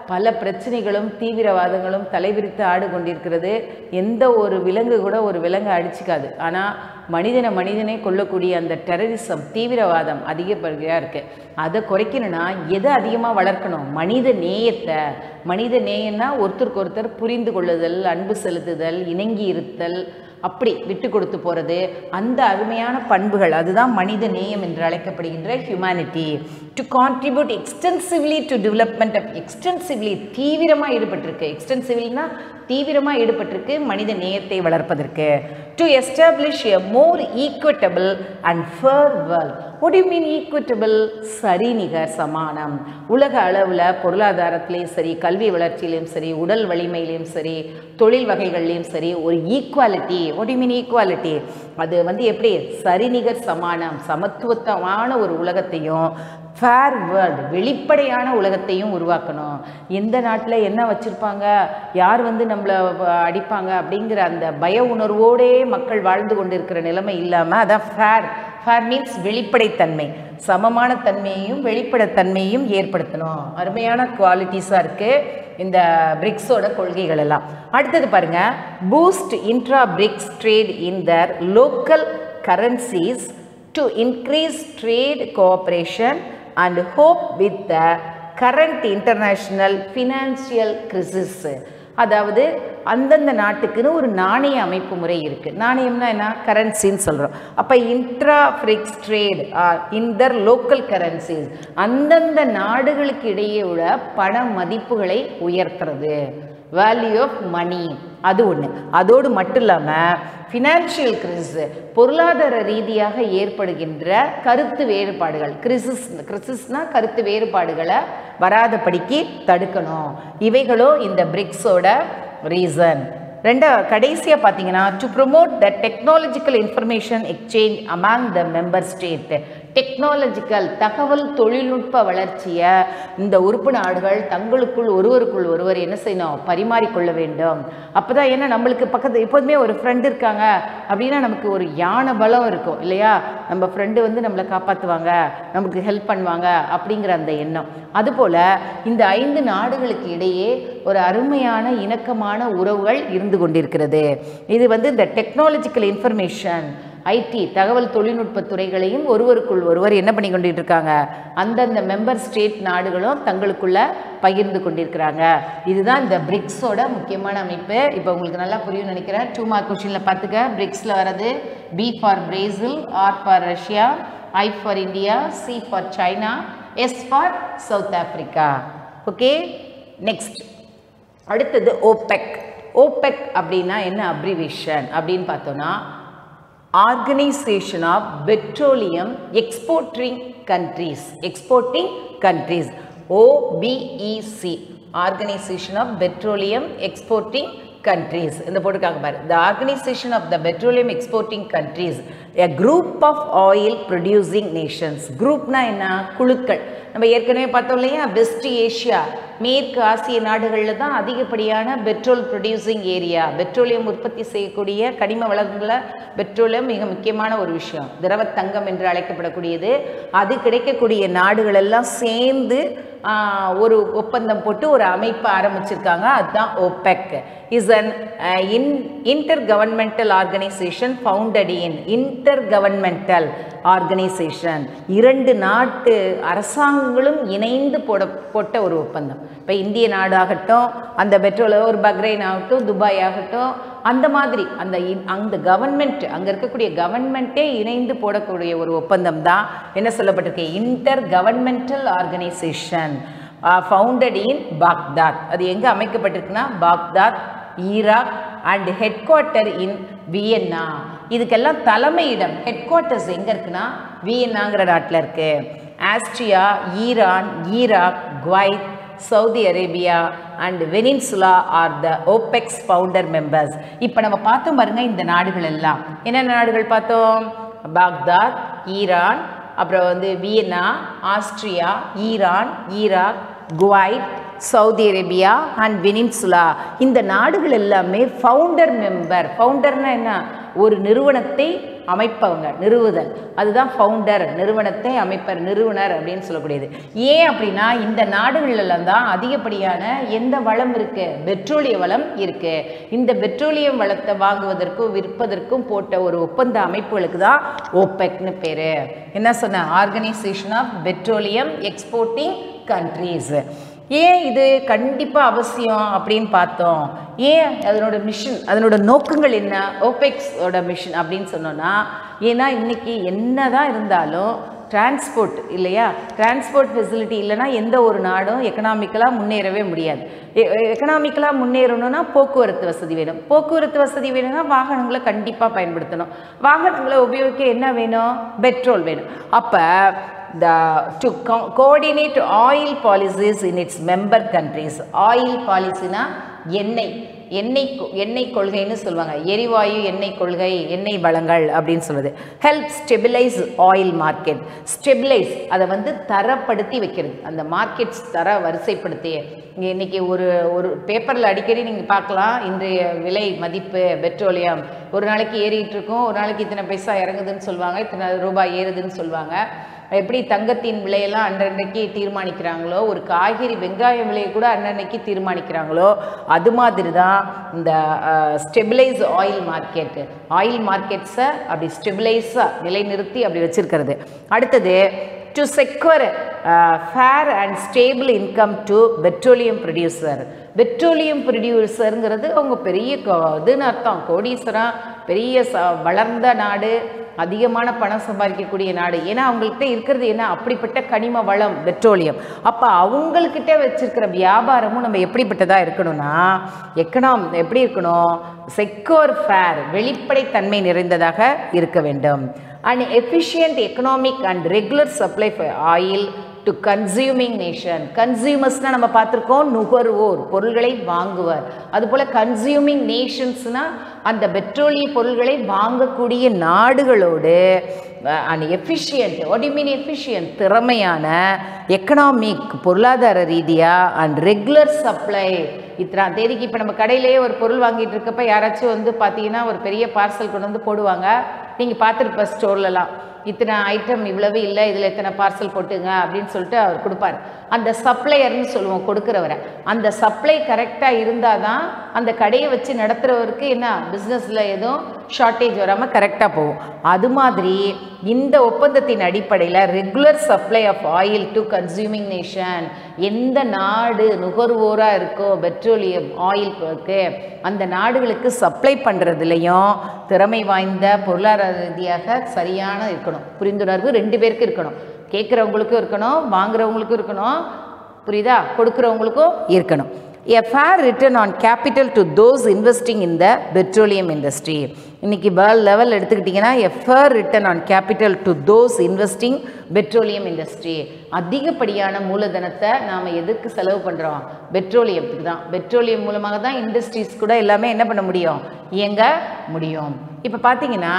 பல பிரச்சனைகளும் தீவிரவாதங்களும் தலைவிரித்து ஆடு கொண்டிருக்கிறது எந்த ஒரு விலங்கு கூட ஒரு விலங்கை அடிச்சுக்காது ஆனால் மனிதனை மனிதனே கொல்லக்கூடிய அந்த டெரரிசம் தீவிரவாதம் அதிகப்படியாக இருக்குது அதை குறைக்கணும்னா எதை அதிகமாக வளர்க்கணும் மனித நேயத்தை மனித நேயம்னா ஒருத்தருக்கு ஒருத்தர் புரிந்து கொள்ளுதல் அன்பு செலுத்துதல் இணங்கி இருத்தல் அப்படி விட்டு கொடுத்து போகிறது அந்த அருமையான பண்புகள் அதுதான் மனித நேயம் என்று அழைக்கப்படுகின்ற humanity to contribute extensively to development of extensively தீவிரமாக ஈடுபட்டிருக்கு எக்ஸ்டென்சிவ்லினா தீவிரமாக ஈடுபட்டிருக்கு மனித நேயத்தை வளர்ப்பதற்கு to establish a more equitable and fair world what you mean equitable சரிநிகர் சமானம் உலக அளவில் பொருளாதாரத்திலையும் சரி கல்வி வளர்ச்சியிலையும் சரி உடல் வலிமையிலையும் சரி தொழில் வகைகள்லையும் சரி ஒரு equality what you mean equality அது வந்து எப்படி சரிநிகர் சமானம் சமத்துவத்தமான ஒரு உலகத்தையும் ஃபேர் வேர்ல்டு வெளிப்படையான உலகத்தையும் உருவாக்கணும் எந்த நாட்டில் என்ன வச்சுருப்பாங்க யார் வந்து நம்மளை வ- அடிப்பாங்க அப்படிங்கிற அந்த பய உணர்வோடே மக்கள் வாழ்ந்து கொண்டிருக்கிற நிலைமை இல்லாமல் அதான் ஃபேர் ஃபேர் மீன்ஸ் வெளிப்படைத்தன்மை சமமான தன்மையையும் வெளிப்படைத்தன்மையையும் ஏற்படுத்தணும் அருமையான குவாலிட்டிஸாக இருக்குது இந்த பிரிக்ஸோட கொள்கைகள் எல்லாம் அடுத்தது பாருங்க boost intra BRICS trade in their local currencies to increase trade cooperation and hope with the current international financial crisis அதாவது அந்தந்த நாட்டுக்குன்னு ஒரு நாணய அமைப்பு முறை இருக்குது நாணயம்னா என்ன கரன்சின்னு சொல்கிறோம் அப்போ intra BRICS trade inter local currencies அந்தந்த நாடுகளுக்கு இடையே உள்ள பண மதிப்புகளை உயர்த்துறது வேல்யூ ஆஃப் மணி அது ஒன்று அதோடு மட்டும் இல்லாமல் ஃபினான்ஷியல் கிரிசிஸ் பொருளாதார ரீதியாக ஏற்படுகின்ற கருத்து வேறுபாடுகள் கிரிசிஸ் கிரிசிஸ்னா கருத்து வேறுபாடுகளை வராதபடிக்கு தடுக்கணும் இவைகளும் இந்த பிரிக்ஸோட ரீசன் ரெண்டா கடைசியாக பார்த்தீங்கன்னா to promote the technological information exchange among the member state technological தகவல் தொழில்நுட்ப வளர்ச்சியை இந்த உறுப்பு நாடுகள் தங்களுக்குள் ஒருவருக்குள் ஒருவர் என்ன செய்யணும் பரிமாறிக்கொள்ள வேண்டும் அப்போ தான் ஏன்னா நம்மளுக்கு பக்கத்து எப்போதுமே ஒரு ஃப்ரெண்டு இருக்காங்க அப்படின்னா நமக்கு ஒரு யானை பலம் இருக்கும் இல்லையா நம்ம ஃப்ரெண்டு வந்து நம்மளை காப்பாற்றுவாங்க நமக்கு ஹெல்ப் பண்ணுவாங்க அப்படிங்கிற அந்த எண்ணம் அதுபோல் இந்த ஐந்து நாடுகளுக்கு இடையே ஒரு அருமையான இணக்கமான உறவுகள் இருந்து கொண்டிருக்கிறது இது வந்து இந்த டெக்னாலஜிக்கல் இன்ஃபர்மேஷன் ஐடி தகவல் தொழில்நுட்ப துறைகளையும் ஒருவருக்குள் ஒருவர் என்ன பண்ணி கொண்டிட்டு இருக்காங்க அந்தந்த மெம்பர் ஸ்டேட் நாடுகளும் தங்களுக்குள்ள பகிர்ந்து கொண்டிருக்கிறாங்க இதுதான் இந்த பிரிக்ஸோட முக்கியமான அமைப்பு இப்போ உங்களுக்கு நல்லா புரியும் நினைக்கிறேன் டூ மார்க் கொஷினில் பார்த்துக்க பிரிக்ஸில் வர்றது B for Brazil R for Russia I for India C for China S for South Africa okay next அடுத்தது ஓபெக் ஓபெக் அப்படின்னா என்ன அப்ரிவேஷன் அப்படின்னு பார்த்தோன்னா organisation of petroleum exporting countries exporting countries OPEC organisation of petroleum exporting countries இந்த போட்டிருக்காங்க பாரு the organization of the petroleum exporting countries a group of oil producing nations குரூப்னா என்ன குழுக்கள் நம்ம ஏற்கனவே பார்த்தோம் இல்லையா வெஸ்ட் ஏஷியா மேற்கு ஆசிய நாடுகளில் தான் அதிகப்படியான பெட்ரோல் ப்ரொடியூசிங் ஏரியா பெட்ரோலியம் உற்பத்தி செய்யக்கூடிய கனிம வளங்களை பெட்ரோலியம் மிக முக்கியமான ஒரு விஷயம் திரவ தங்கம் என்று அழைக்கப்படக்கூடியது அது கிடைக்கக்கூடிய நாடுகள் எல்லாம் சேர்ந்து ஆஹ், ஒரு ஒப்பந்தம் போட்டு ஒரு அமைப்பை ஆரம்பிச்சிருக்காங்க அதுதான் OPEC is an in intergovernmental organisation founded in intergovernmental organisation இரண்டு நாட்டு அரசாங்கங்களும் இணைந்து போட போட்ட ஒரு ஒப்பந்தம் இப்போ இந்திய நாடாகட்டும் அந்த பெட்ரோல் ஒரு பக்ரைன் ஆகட்டும் துபாய் ஆகட்டும் அந்த மாதிரி அந்த இ- அந்த கவர்மெண்ட் அங்கே இருக்கக்கூடிய கவர்மெண்ட்டே இணைந்து போடக்கூடிய ஒரு ஒப்பந்தம் தான் என்ன சொல்லப்பட்டிருக்கு intergovernmental organisation founded in Baghdad அது எங்கே அமைக்கப்பட்டிருக்குன்னா Baghdad Iraq and headquarter in Vienna இதுக்கெல்லாம் தலைமையிடம் ஹெட் குவார்ட்டர்ஸ் எங்கே இருக்குன்னா வியன்னாங்கிற நாட்டில் இருக்கு Austria Iran Iraq Kuwait Saudi Arabia and Venezuela are the OPEC's founder members இப்போ நம்ம பார்த்தோம் பாருங்க இந்த நாடுகள் எல்லாம் என்னென்ன நாடுகள் பார்த்தோம் பாக்தாத் ஈரான் அப்புறம் வந்து Vienna Austria Iran Iraq Kuwait Saudi Arabia and Venezuela இந்த நாடுகள் எல்லாமே ஃபவுண்டர் மெம்பர் ஃபவுண்டர்னா என்ன ஒரு நிறுவனத்தை அமைப்பவங்க நிறுவுதல் அதுதான் ஃபவுண்டர் நிறுவனத்தை அமைப்பர் நிறுவனர் அப்படின்னு சொல்லக்கூடியது ஏன் அப்படின்னா இந்த நாடுகளில் தான் அதிகப்படியான எந்த வளம் இருக்கு பெட்ரோலிய வளம் இருக்கு இந்த பெட்ரோலியம் வளத்தை வாங்குவதற்கும் விற்பதற்கும் போட்ட ஒரு ஒப்பந்த அமைப்புகளுக்கு தான் ஓபெக்னு பேரு என்ன சொன்ன organisation of petroleum exporting countries ஏன் இது கண்டிப்பாக அவசியம் அப்படின்னு பார்த்தோம் ஏன் அதனோட மிஷன் அதனோட நோக்கங்கள் என்ன ஓபெக்ஸோட மிஷன் அப்படின்னு சொன்னோன்னா ஏன்னா இன்னைக்கு என்னதான் இருந்தாலும் டிரான்ஸ்போர்ட் இல்லையா டிரான்ஸ்போர்ட் ஃபெசிலிட்டி இல்லைன்னா எந்த ஒரு நாடும் எக்கனாமிக்கலாக முன்னேறவே முடியாது எக்கனாமிக்கலாக முன்னேறணும்னா போக்குவரத்து வசதி வேணும் போக்குவரத்து வசதி வேணும்னா வாகனங்களை கண்டிப்பாக பயன்படுத்தணும் வாகனங்களை உபயோகிக்க என்ன வேணும் பெட்ரோல் வேணும் அப்போ the to co- coordinate oil policies in its member countries oil policyனா எண்ணெய் எண்ணெய் கொ- எண்ணெய் கொள்கைன்னு சொல்லுவாங்க எரிவாயு எண்ணெய் கொள்கை எண்ணெய் வளங்கள் அப்படின்னு சொல்லுது help stabilise oil market stabilise அதை வந்து தரப்படுத்தி வைக்கிறது அந்த மார்க்கெட்ஸ் தர வரிசைப்படுத்தி இங்கே இன்னைக்கு ஒரு ஒரு பேப்பரில் அடிக்கடி நீங்கள் பார்க்கலாம் இன்றைய விலை மதிப்பு பெட்ரோலியம் ஒரு நாளைக்கு ஏறிட்டு இருக்கும் ஒரு நாளைக்கு இத்தனை பைசா இறங்குதுன்னு சொல்லுவாங்க இத்தனை ரூபாய் ஏறுதுன்னு சொல்லுவாங்க எப்படி தங்கத்தின் விலையெல்லாம் அன்றன்னைக்கு தீர்மானிக்கிறாங்களோ ஒரு காய்கறி வெங்காய விலையை கூட அன்னன்னைக்கு தீர்மானிக்கிறாங்களோ அது மாதிரி தான் இந்த ஸ்டெபிலைஸ் ஆயில் மார்க்கெட் ஆயில் மார்க்கெட்ஸை அப்படி ஸ்டெபிலைஸாக நிலைநிறுத்தி அப்படி வச்சிருக்கிறது அடுத்தது to secure fair and stable income to petroleum producer petroleum ப்ரொடியூசருங்கிறது அவங்க பெரிய கோ- இதுன்னு அர்த்தம் கோடீஸ்வரம் பெரிய ச வளர்ந்த நாடு அதிகமான பணம் சம்பாதிக்கக்கூடிய நாடு ஏன்னா அவங்கள்ட்ட இருக்கிறது என்ன அப்படிப்பட்ட கனிம வளம் பெட்ரோலியம் அப்போ அவங்கக்கிட்ட வச்சிருக்கிற வியாபாரமும் நம்ம எப்படிப்பட்டதாக இருக்கணும்னா எக்கனாம் எப்படி இருக்கணும் செக்யூர் ஃபேர் வெளிப்படைத்தன்மை நிறைந்ததாக இருக்க வேண்டும் and efficient economic and regular supply oil to consuming nation கன்சியூமர்ஸ்னால் நம்ம பார்த்துருக்கோம் நுகர்வோர் பொருள்களை வாங்குவர் அதுபோல் கன்சியூமிங் நேஷன்ஸ்னால் அந்த பெட்ரோலிய பொருள்களை வாங்கக்கூடிய நாடுகளோடு and efficient what you mean efficient திறமையான எக்கனாமிக் பொருளாதார ரீதியாக அண்ட் ரெகுலர் சப்ளை இத்தனை தேதிக்கு இப்போ நம்ம கடையிலேயே ஒரு பொருள் வாங்கிட்டு இருக்கப்ப யாராச்சும் வந்து பார்த்தீங்கன்னா ஒரு பெரிய பார்சல் கொண்டு வந்து போடுவாங்க நீங்கள் பார்த்துருப்ப ஸ்டோர்லலாம் இத்தனை ஐட்டம் இவ்வளவு இல்லை இதில் இத்தனை பார்சல் போட்டுங்க அப்படின்னு சொல்லிட்டு அவர் கொடுப்பார் அந்த சப்ளையர்னு சொல்லுவோம் கொடுக்குறவரை அந்த சப்ளை கரெக்டாக இருந்தால் தான் அந்த கடையை வச்சு நடத்துகிறவருக்கு என்ன பிஸ்னஸில் எதுவும் ஷார்ட்டேஜ் வராமல் கரெக்டாக போகும் அது மாதிரி இந்த ஒப்பந்தத்தின் அடிப்படையில் regular supply of oil to consuming nation எந்த நாடு நுகர்வோராக இருக்கோ பெட்ரோலியம் ஆயிலுக்கு அந்த நாடுகளுக்கு சப்ளை பண்ணுறதுலையும் திறமை வாய்ந்த பொருளாதார ரீதியாக சரியான இருக்கணும் புரிந்துணர்வு ரெண்டு பேருக்கு இருக்கணும் கேட்குறவங்களுக்கும் இருக்கணும் வாங்குறவங்களுக்கும் இருக்கணும் புரியுதா கொடுக்குறவங்களுக்கும் இருக்கணும் a fair return on capital to those investing in the petroleum industry இன்னைக்கு வேர்ல்ட் லெவல் எடுத்துக்கிட்டிங்கன்னா a fair return on capital to those investing petroleum industry அதிகப்படியான மூலதனத்தை நாம் எதுக்கு செலவு பண்ணுறோம் பெட்ரோலியத்துக்கு தான் பெட்ரோலியம் மூலமாக தான் இண்டஸ்ட்ரீஸ் கூட எல்லாமே என்ன பண்ண முடியும் இயங்க முடியும் இப்போ பார்த்தீங்கன்னா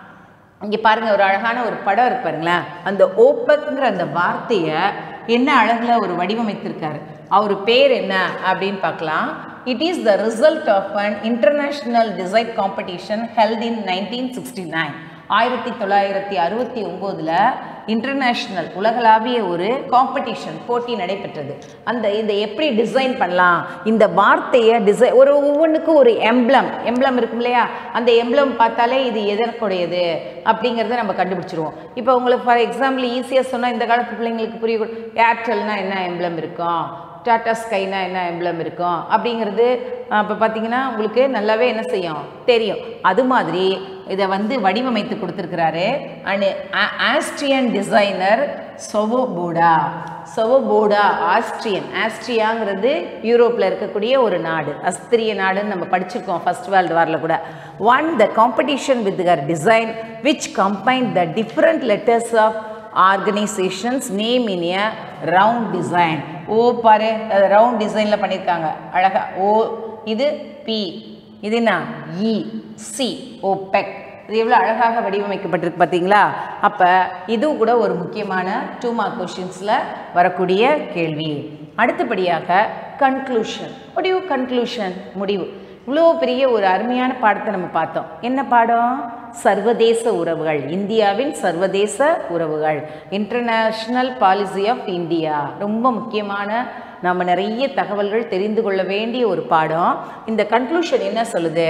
இங்கே பாருங்க ஒரு அழகான ஒரு படம் இருக்கு பாருங்களேன் அந்த ஓப்பக்ங்கிற அந்த வார்த்தையை என்ன அழகுல ஒரு வடிவமைத்திருக்காரு அவர் பேர் என்ன அப்படின்னு பார்க்கலாம் it is the result of an international design competition held in nineteen sixty nine ஆயிரத்தி தொள்ளாயிரத்தி அறுபத்தி ஒம்போதில் இன்டர்நேஷ்னல் உலகளாவிய ஒரு காம்படிஷன் போட்டி நடைபெற்றது அந்த இதை எப்படி டிசைன் பண்ணலாம் இந்த வார்த்தையை டிசைன் ஒரு ஒவ்வொன்றுக்கும் ஒரு எம்ப்ளம் எம்ப்ளம் இருக்கும் இல்லையா அந்த எம்ப்ளம் பார்த்தாலே இது எதற்குடையது அப்படிங்கிறத நம்ம கண்டுபிடிச்சிருவோம் இப்போ உங்களுக்கு ஃபார் எக்ஸாம்பிள் ஈஸியாக சொன்னால் இந்த காலத்து பிள்ளைங்களுக்கு புரிய ஏர்டெல்னா என்ன எம்ப்ளம் இருக்கும் டாடா ஸ்கைனா என்ன எம்ப்ளம் இருக்கும் அப்படிங்கிறது இப்போ பார்த்தீங்கன்னா உங்களுக்கு நல்லாவே என்ன செய்யும் தெரியும் அது மாதிரி இதை வந்து வடிவமைத்து கொடுத்துருக்கிறாரு and Austrian designer Swoboda Swoboda Austrian ஆஸ்ட்ரியாங்கிறது யூரோப்பில் இருக்கக்கூடிய ஒரு நாடு அஸ்திரிய நாடுன்னு நம்ம படிச்சிருக்கோம் ஃபர்ஸ்ட் வேர்ல்டு வாரில் கூட won the competition with her design which combine the different letters of organisations name in a round design ஓ பாரு ரவுண்ட் டிசைனில் பண்ணியிருக்காங்க அழகா ஓ இது பி இது என்ன இ சி ஓ பெக் இது எவ்வளோ அழகாக வடிவமைக்கப்பட்டிருக்கு பார்த்தீங்களா அப்போ இதுவும் கூட ஒரு முக்கியமான டூ மார்க் கொஷின்ஸில் வரக்கூடிய கேள்வி அடுத்தபடியாக கன்க்ளூஷன் முடிவு கன்க்ளூஷன் முடிவு இவ்வளோ பெரிய ஒரு அருமையான பாடத்தை நம்ம பார்த்தோம் என்ன பாடம் சர்வதேச உறவுகள் இந்தியாவின் சர்வதேச உறவுகள் இன்டர்நேஷ்னல் பாலிசி ஆஃப் இந்தியா ரொம்ப முக்கியமான நம்ம நிறைய தகவல்கள் தெரிந்து கொள்ள வேண்டிய ஒரு பாடம் இந்த கன்க்ளூஷன் என்ன சொல்லுது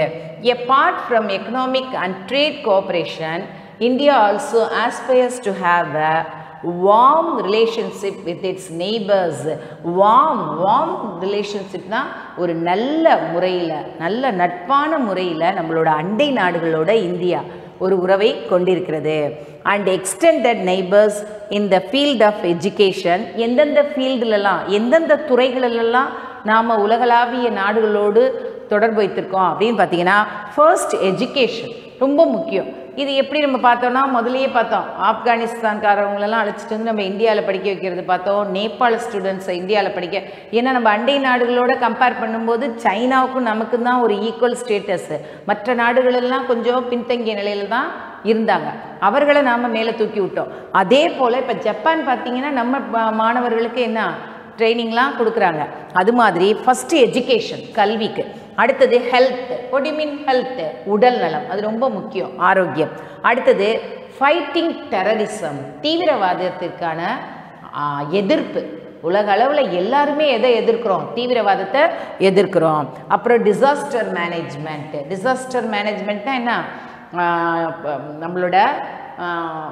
a from economic and trade cooperation India also aspires to have a warm relationship with its neighbours warm warm ரிலேஷன்ஷிப்னா ஒரு நல்ல முறையில் நல்ல நட்பான முறையில் நம்மளோட அண்டை நாடுகளோட இந்தியா ஒரு உறவை கொண்டிருக்கிறது and extended neighbours in the field of education எந்தெந்த ஃபீல்டுலலாம் எந்தெந்த துறைகளிலெல்லாம் நாம் உலகளாவிய நாடுகளோடு தொடர்பு வைத்திருக்கோம் அப்படின்னு பார்த்தீங்கன்னா ஃபர்ஸ்ட் எஜுகேஷன் ரொம்ப முக்கியம் இது எப்படி நம்ம பார்த்தோம்னா முதல்லயே பார்த்தோம் ஆப்கானிஸ்தான்காரவங்களெல்லாம் அழைச்சிட்டு வந்து நம்ம இந்தியாவில் படிக்க வைக்கிறது பார்த்தோம் நேபாள ஸ்டூடெண்ட்ஸை இந்தியாவில் படிக்க ஏன்னா நம்ம அண்டை நாடுகளோட கம்பேர் பண்ணும்போது சைனாவுக்கும் நமக்கும் தான் ஒரு ஈக்குவல் ஸ்டேட்டஸ் மற்ற நாடுகளெல்லாம் கொஞ்சம் பின்தங்கிய நிலையில தான் இருந்தாங்க அவர்களை நாம் மேலே தூக்கி விட்டோம் அதே போல் இப்போ ஜப்பான் பார்த்தீங்கன்னா நம்ம ப- மாணவர்களுக்கு என்ன ட்ரைனிங்லாம் கொடுக்குறாங்க அது மாதிரி ஃபஸ்ட்டு எஜுகேஷன் கல்விக்கு அடுத்தது ஹெல்த் மீன் ஹெல்த் உடல் நலம் அது ரொம்ப முக்கியம் ஆரோக்கியம் அடுத்தது ஃபைட்டிங் டெரரிசம் தீவிரவாதத்திற்கான ஆ, எதிர்ப்பு உலக அளவில் எல்லாருமே எதை எதிர்க்கிறோம் தீவிரவாதத்தை எதிர்க்கிறோம் அப்புறம் டிசாஸ்டர் மேனேஜ்மெண்ட் டிசாஸ்டர் மேனேஜ்மெண்ட்னா என்ன ஆ, ப- நம்மளோட ஆ,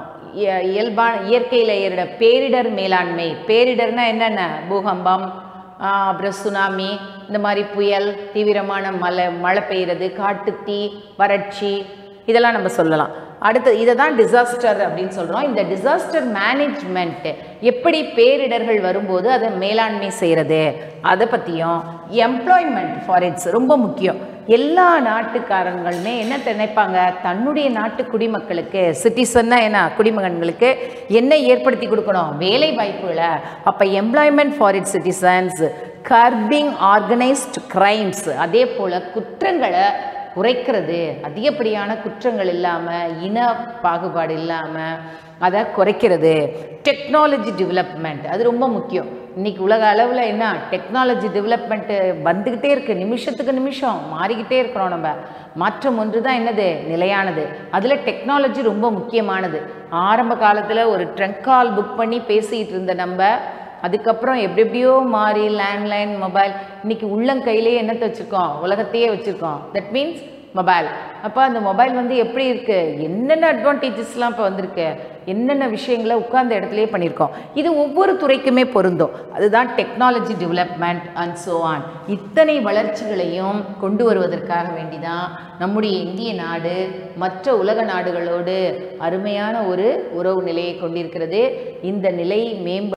இய- இயல்பான இயற்கையில் ஏறிட பேரிடர் மேலாண்மை பேரிடர்னா என்னென்ன பூகம்பம் ஆ, அப்புறம் சுனாமி இந்த மாதிரி புயல் தீவிரமான மழை மழை பெய்யுறது காட்டுத்தீ வறட்சி இதெல்லாம் நம்ம சொல்லலாம் அடுத்து இதை தான் டிசாஸ்டர் அப்படின்னு சொல்கிறோம் இந்த டிசாஸ்டர் மேனேஜ்மெண்ட் எப்படி பேரிடர்கள் வரும்போது அதை மேலாண்மை செய்கிறது அதை பற்றியும் எம்ப்ளாய்மெண்ட் ஃபார் இட்ஸ் ரொம்ப முக்கியம் எல்லா நாட்டுக்காரங்களுமே என்ன நினைப்பாங்க தன்னுடைய நாட்டு குடிமக்களுக்கு சிட்டிசன்னா என்ன குடிமகன்களுக்கு என்ன ஏற்படுத்தி கொடுக்கணும் வேலை வாய்ப்புகளை அப்போ employment for its citizens curbing organised crimes அதே போல் குற்றங்களை குறைக்கிறது அதிகப்படியான குற்றங்கள் இல்லாமல் இன பாகுபாடு இல்லாமல் அதை குறைக்கிறது டெக்னாலஜி டெவலப்மெண்ட் அது ரொம்ப முக்கியம் இன்னைக்கு உலக அளவில் என்ன டெக்னாலஜி டெவலப்மெண்ட்டு வந்துக்கிட்டே இருக்குது நிமிஷத்துக்கு நிமிஷம் மாறிக்கிட்டே இருக்கிறோம் நம்ம மாற்றம் ஒன்று தான் என்னது நிலையானது அதில் டெக்னாலஜி ரொம்ப முக்கியமானது ஆரம்ப காலத்தில் ஒரு ட்ரங்க் கால் புக் பண்ணி பேசிகிட்டு இருந்த நம்ம அதுக்கப்புறம் எப்படி எப்படியோ மாறி லேண்ட்லைன் மொபைல் இன்னைக்கு உள்ளங்கையிலேயே என்னத்தை வச்சுருக்கோம் உலகத்தையே வச்சுருக்கோம் தட் மீன்ஸ் மொபைல் அப்போ அந்த மொபைல் வந்து எப்படி இருக்குது என்னென்ன அட்வான்டேஜஸ்லாம் இப்போ வந்திருக்கு என்னென்ன விஷயங்களை உட்கார்ந்த இடத்துலையே பண்ணியிருக்கோம் இது ஒவ்வொரு துறைக்குமே பொருந்தும் அதுதான் technology development and so on இத்தனை வளர்ச்சிகளையும் கொண்டு வருவதற்காக வேண்டிதான் நம்முடைய இந்திய நாடு மற்ற உலக நாடுகளோடு அருமையான ஒரு உறவு நிலையை கொண்டிருக்கிறது இந்த நிலை மேம்ப